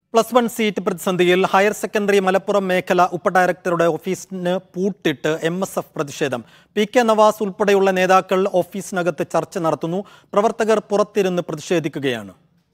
plus one seat പ്രതിസന്ധിയിൽ higher secondary Malappuram മേഖല ഉപഡയറക്ടറുടെ ഓഫീസിന് പൂട്ടിട്ട് എം എസ് എഫ് പ്രതിഷേധം പി കെ നവാസ് ഉൾപ്പെടെയുള്ള നേതാക്കൾ ഓഫീസിനകത്ത് ചർച്ച നടത്തുന്നു പ്രവർത്തകർ പുറത്തിരുന്ന് പ്രതിഷേധിക്കുകയാണ്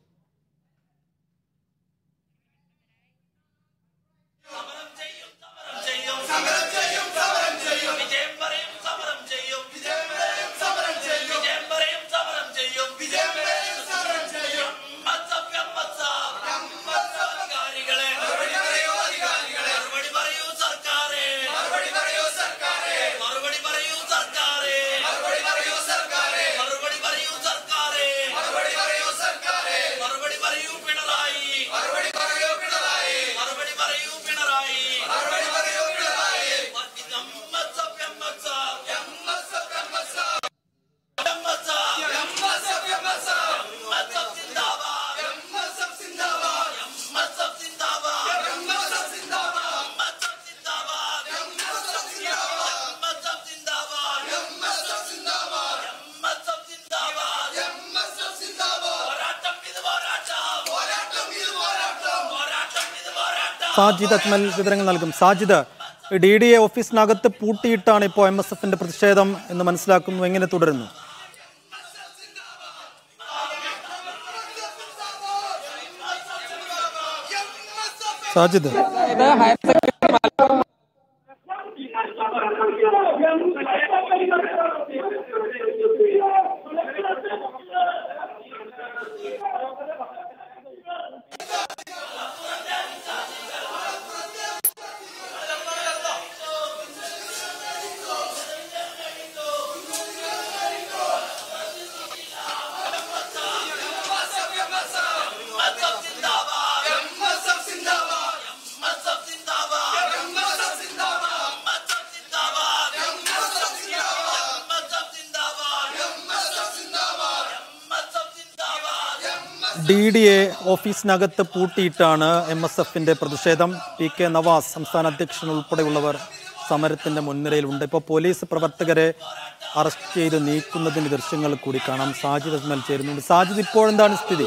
ചെയ്യും സമരം ചെയ്യും സമരം ചെയ്യും വിജയം പറയും സമരം ചെയ്യും വിജയം പറയും സമരം ചെയ്യും വിജയം പറയും സമരം ചെയ്യും വിജയം പറയും സമരം ചെയ്യും മത്സവ് മത്സവ് അധികാരികളെ മറുപടി പറയൂ അധികാരികളെ മറുപടി പറയൂ സർക്കാരെ മറുപടി പറയൂ സർക്കാരെ മറുപടി പറയൂ സർക്കാരെ മറുപടി പറയൂ സർക്കാരെ മറുപടി പറയൂ സർക്കാരെ മറുപടി പറയൂ സർക്കാരെ മറുപടി പറയൂ പിണറായി മറുപടി പറയൂ പിണറായി മറുപടി പറയൂ പിണറായി മറുപടി പറയൂ Pinarayi MSF MSF MSF MSF MSF MSF സിന്ദാബാദ് എംഎസ്എഫ് സിന്ദാബാദ് എംഎസ്എഫ് സിന്ദാബാദ് എംഎസ്എഫ് സിന്ദാബാദ് എംഎസ്എഫ് സിന്ദാബാദ് എംഎസ്എഫ് സിന്ദാബാദ് എംഎസ്എഫ് സിന്ദാബാദ് എംഎസ്എഫ് സിന്ദാബാദ് എംഎസ്എഫ് സിന്ദാബാദ് പോരാട്ടം ഇത് പോരാട്ടം പോരാട്ടം ഇത് പോരാട്ടം പോരാട്ടം ഇത് പോരാട്ടം സാജിദ് അജ്മൽ വിവരങ്ങൾ നൽകും സാജിദ് ഡി ഡി എ ഓഫീസിനകത്ത് പൂട്ടിയിട്ടാണ് ഇപ്പോൾ എം എസ് എഫിന്റെ പ്രതിഷേധം എന്ന് മനസ്സിലാക്കുന്നു എങ്ങനെ തുടരുന്നു സാജിദ് അതായത് higher secondary Malappuram D D A ഓഫീസിനകത്ത് പൂട്ടിയിട്ടാണ് എം എസ് എഫിന്റെ പ്രതിഷേധം പി കെ നവാസ് സംസ്ഥാന അധ്യക്ഷൻ ഉൾപ്പെടെയുള്ളവർ സമരത്തിന്റെ മുൻനിരയിലുണ്ട് ഇപ്പോൾ പോലീസ് പ്രവർത്തകരെ അറസ്റ്റ് ചെയ്ത് നീക്കുന്നതിന്റെ ദൃശ്യങ്ങൾ കൂടി കാണാം സാജിദ് അജ്മൽ ചേരുന്നുണ്ട് സാജിദ് ഇപ്പോഴെന്താണ് സ്ഥിതി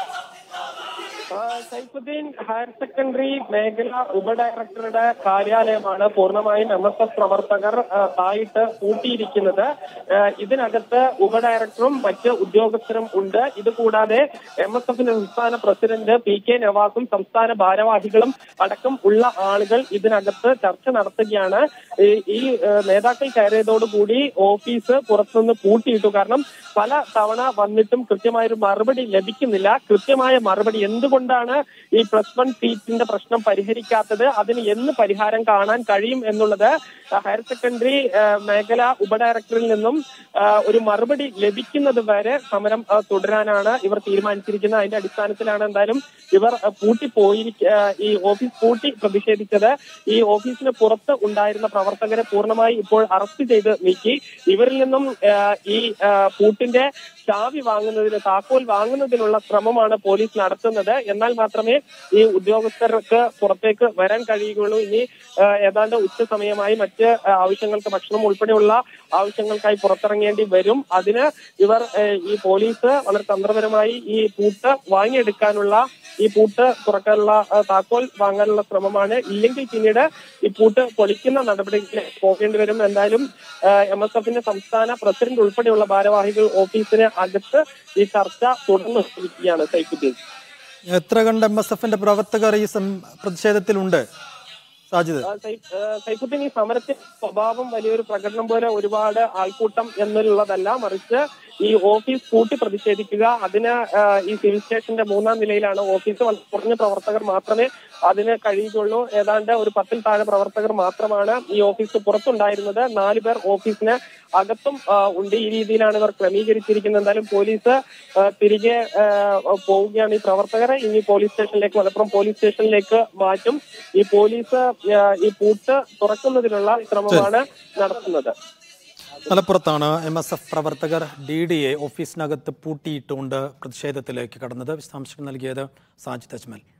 ആ, സൈഫുദ്ദീൻ ഹയർ സെക്കൻഡറി മേഖല ഉപഡയറക്ടറുടെ കാര്യാലയമാണ് പൂർണ്ണമായും എം എസ് എഫ് പ്രവർത്തകർ ആ, ആയിട്ട് പൂട്ടിയിരിക്കുന്നത് ആ, ഇതിനകത്ത് ഉപഡയറക്ടറും മറ്റ് ഉദ്യോഗസ്ഥരും ഉണ്ട് ഇത് കൂടാതെ എം എസ് എഫിന്റെ സംസ്ഥാന പ്രസിഡന്റ് പി കെ നവാസും സംസ്ഥാന ഭാരവാഹികളും അടക്കം ഉള്ള ആളുകൾ ഇതിനകത്ത് ചർച്ച നടത്തുകയാണ് ഈ ഈ ആ, നേതാക്കൾ കയറിയതോടുകൂടി ഓഫീസ് പുറത്തുനിന്ന് പൂട്ടിയിട്ടു കാരണം പല തവണ വന്നിട്ടും കൃത്യമായൊരു മറുപടി ലഭിക്കുന്നില്ല കൃത്യമായ മറുപടി എന്തുകൊണ്ടാണ് ഈ പ്ലസ് വൺ സീറ്റിന്റെ പ്രശ്നം പരിഹരിക്കാത്തത് അതിന് എന്ന് പരിഹാരം കാണാൻ കഴിയും എന്നുള്ളത് ഹയർ സെക്കൻഡറി ആ, മേഖല ഉപഡയറക്ടറിൽ നിന്നും ആ, ഒരു മറുപടി ലഭിക്കുന്നത് വരെ സമരം ആ, തുടരാനാണ് ഇവർ തീരുമാനിച്ചിരിക്കുന്നത് അതിന്റെ അടിസ്ഥാനത്തിലാണ് എന്തായാലും ഇവർ ആ, പൂട്ടിപ്പോയിരിക്ക ആ, ഈ ഓഫീസ് പൂട്ടി പ്രതിഷേധിച്ചത് ഈ ഓഫീസിന് പുറത്ത് ഉണ്ടായിരുന്ന പ്രവർത്തകരെ പൂർണ്ണമായി ഇപ്പോൾ അറസ്റ്റ് ചെയ്ത് നീക്കി ഇവരിൽ നിന്നും ആ, ഈ ആ, പൂട്ടിന്റെ ചാവി വാങ്ങുന്നതിന് താക്കോൽ വാങ്ങുന്നതിനുള്ള ശ്രമമാണ് പോലീസ് നടത്തുന്നത് എന്നാൽ മാത്രമേ ഈ ഉദ്യോഗസ്ഥർക്ക് പുറത്തേക്ക് വരാൻ കഴിയുകയുള്ളൂ ഇനി ആ, ഏതാണ്ട് ഉച്ച സമയമായി മറ്റ് ആ, ആവശ്യങ്ങൾക്ക് ഭക്ഷണം ഉൾപ്പെടെയുള്ള ആവശ്യങ്ങൾക്കായി പുറത്തിറങ്ങേണ്ടി വരും അതിന് ഇവർ ആ, ഈ പോലീസ് വളരെ തന്ത്രപരമായി ഈ പൂട്ട് വാങ്ങിയെടുക്കാനുള്ള ഈ പൂട്ട് തുറക്കാനുള്ള ആ, താക്കോൽ വാങ്ങാനുള്ള ശ്രമമാണ് ഇല്ലെങ്കിൽ പിന്നീട് ഈ പൂട്ട് പൊളിക്കുന്ന നടപടികളിലേക്ക് പോകേണ്ടി വരും എന്തായാലും എം എസ് എഫിന്റെ സംസ്ഥാന പ്രസിഡന്റ് ഉൾപ്പെടെയുള്ള ഭാരവാഹികൾ ഓഫീസിന് അകത്ത് ഈ ചർച്ച തുടർന്നു ഇരിക്കുകയാണ് സൈഫുദ്ദീൻ എത്ര കണ്ട് എം എസ് എഫിന്റെ പ്രവർത്തകർ ഈ സം- പ്രതിഷേധത്തിലുണ്ട് സാജിദ് ആ, സൈ- ആ, സൈഫുദ്ദീൻ ഈ സമരത്തിന്റെ സ്വഭാവം വലിയൊരു പ്രകടനം പോലെ ഒരുപാട് ആൾക്കൂട്ടം എന്നുള്ളതല്ല മറിച്ച് ഈ ഓഫീസ് കൂട്ടി പ്രതിഷേധിക്കുക അതിന് ആ, ഈ സിവിൽ സ്റ്റേഷന്റെ മൂന്നാം നിലയിലാണ് ഓഫീസ് വളരെ കുറഞ്ഞ പ്രവർത്തകർ മാത്രമേ അതിന് കഴിയുകയുള്ളൂ ഏതാണ്ട് ഒരു പത്തിൽ താഴെ പ്രവർത്തകർ മാത്രമാണ് ഈ ഓഫീസ് പുറത്തുണ്ടായിരുന്നത് നാല് പേർ ഓഫീസിന് അകത്തും ആ, ഉണ്ട് ഈ രീതിയിലാണ് ഇവർ ക്രമീകരിച്ചിരിക്കുന്നത് എന്തായാലും പോലീസ് ആ, തിരികെ ആ, പോവുകയാണ് ഈ പ്രവർത്തകരെ ഇനി പോലീസ് സ്റ്റേഷനിലേക്ക് മലപ്പുറം പോലീസ് സ്റ്റേഷനിലേക്ക് മാറ്റും ഈ പോലീസ് ആ, ഈ പൂട്ട് തുറക്കുന്നതിനുള്ള ശ്രമമാണ് നടത്തുന്നത് മലപ്പുറത്താണ് എം എസ് എഫ് പ്രവർത്തകർ ഡി ഡി എ ഓഫീസിനകത്ത് പൂട്ടിയിട്ടുകൊണ്ട് പ്രതിഷേധത്തിലേക്ക് കടന്നത് വിശദാംശങ്ങൾ നൽകിയത് സാജിദ് അജ്മൽ